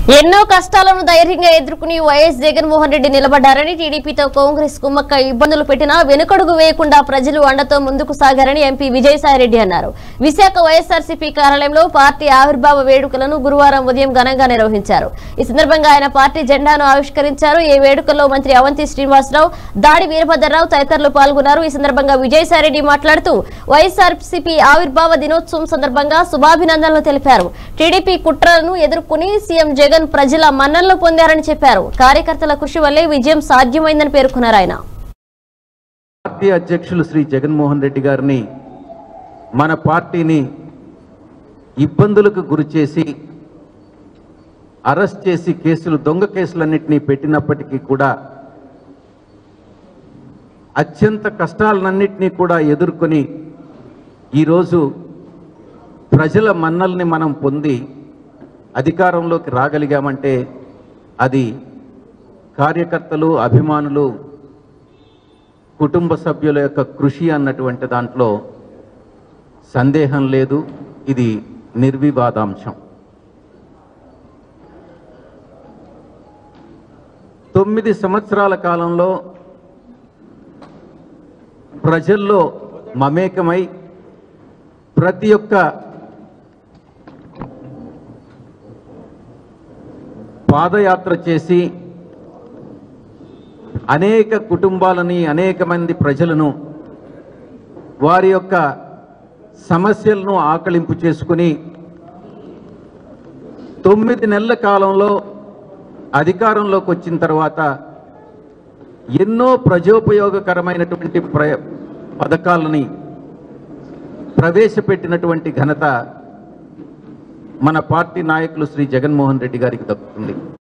ఎన్నో కష్టాలను ధైర్యంగా ఎదుర్కొని వైఎస్ జగన్మోహన్ రెడ్డి నిలబడ్డారని టీడీపీతో కాంగ్రెస్ కుమ్మక్క ఇబ్బందులు పెట్టినా వెనుకడుగు వేయకుండా ప్రజలు అండతో ముందుకు సాగారని ఎంపీ విజయసాయిరెడ్డి అన్నారు విశాఖ వైఎస్ఆర్సీపీ కార్యాలయంలో పార్టీ ఆవిర్భావ వేడుకలను గురువారం ఉదయం ఘనంగా నిర్వహించారు ఈ సందర్భంగా ఆయన పార్టీ జెండాను ఆవిష్కరించారు ఈ వేడుకల్లో మంత్రి అవంతి శ్రీనివాసరావు దాడి వీరభద్రరావు తదితరులు పాల్గొన్నారు ఈ సందర్భంగా విజయసాయిరెడ్డి మాట్లాడుతూ వైఎస్ఆర్సీపీ ఆవిర్భావ దినోత్సవం సందర్భంగా శుభాభినందనలు తెలిపారు టీడీపీ కుట్రలను ఎదుర్కొని సీఎం జగన్ ప్రజల మన్ననలు పొందారని చెప్పారు కార్యకర్తల కృషి వల్లే విజయం సాధ్యమైందని పేర్కొన్నారు ఆయన పార్టీ అధ్యక్షులు శ్రీ జగన్మోహన్ రెడ్డి గారిని మన పార్టీని ఇబ్బందులకు గురిచేసి అరెస్ట్ చేసి కేసులు దొంగ కేసులన్నింటినీ పెట్టినప్పటికీ కూడా అత్యంత కష్టాలన్నింటినీ కూడా ఎదుర్కొని ఈరోజు ప్రజల మన్నల్ని మనం పొంది అధికారంలోకి రాగలిగామంటే అది కార్యకర్తలు అభిమానులు కుటుంబ సభ్యుల యొక్క కృషి అన్నటువంటి దాంట్లో సందేహం లేదు ఇది నిర్వివాదాంశం తొమ్మిది సంవత్సరాల కాలంలో ప్రజల్లో మమేకమై ప్రతి ఒక్క పాదయాత్ర చేసి అనేక కుటుంబాలని అనేక మంది ప్రజలను వారి యొక్క సమస్యలను ఆకలింపు చేసుకుని తొమ్మిది నెలల కాలంలో అధికారంలోకి వచ్చిన తర్వాత ఎన్నో ప్రజోపయోగకరమైనటువంటి ప్ర పథకాలని ప్రవేశపెట్టినటువంటి ఘనత మన పార్టీ నాయకులు శ్రీ జగన్మోహన్ రెడ్డి గారికి దక్కుతుంది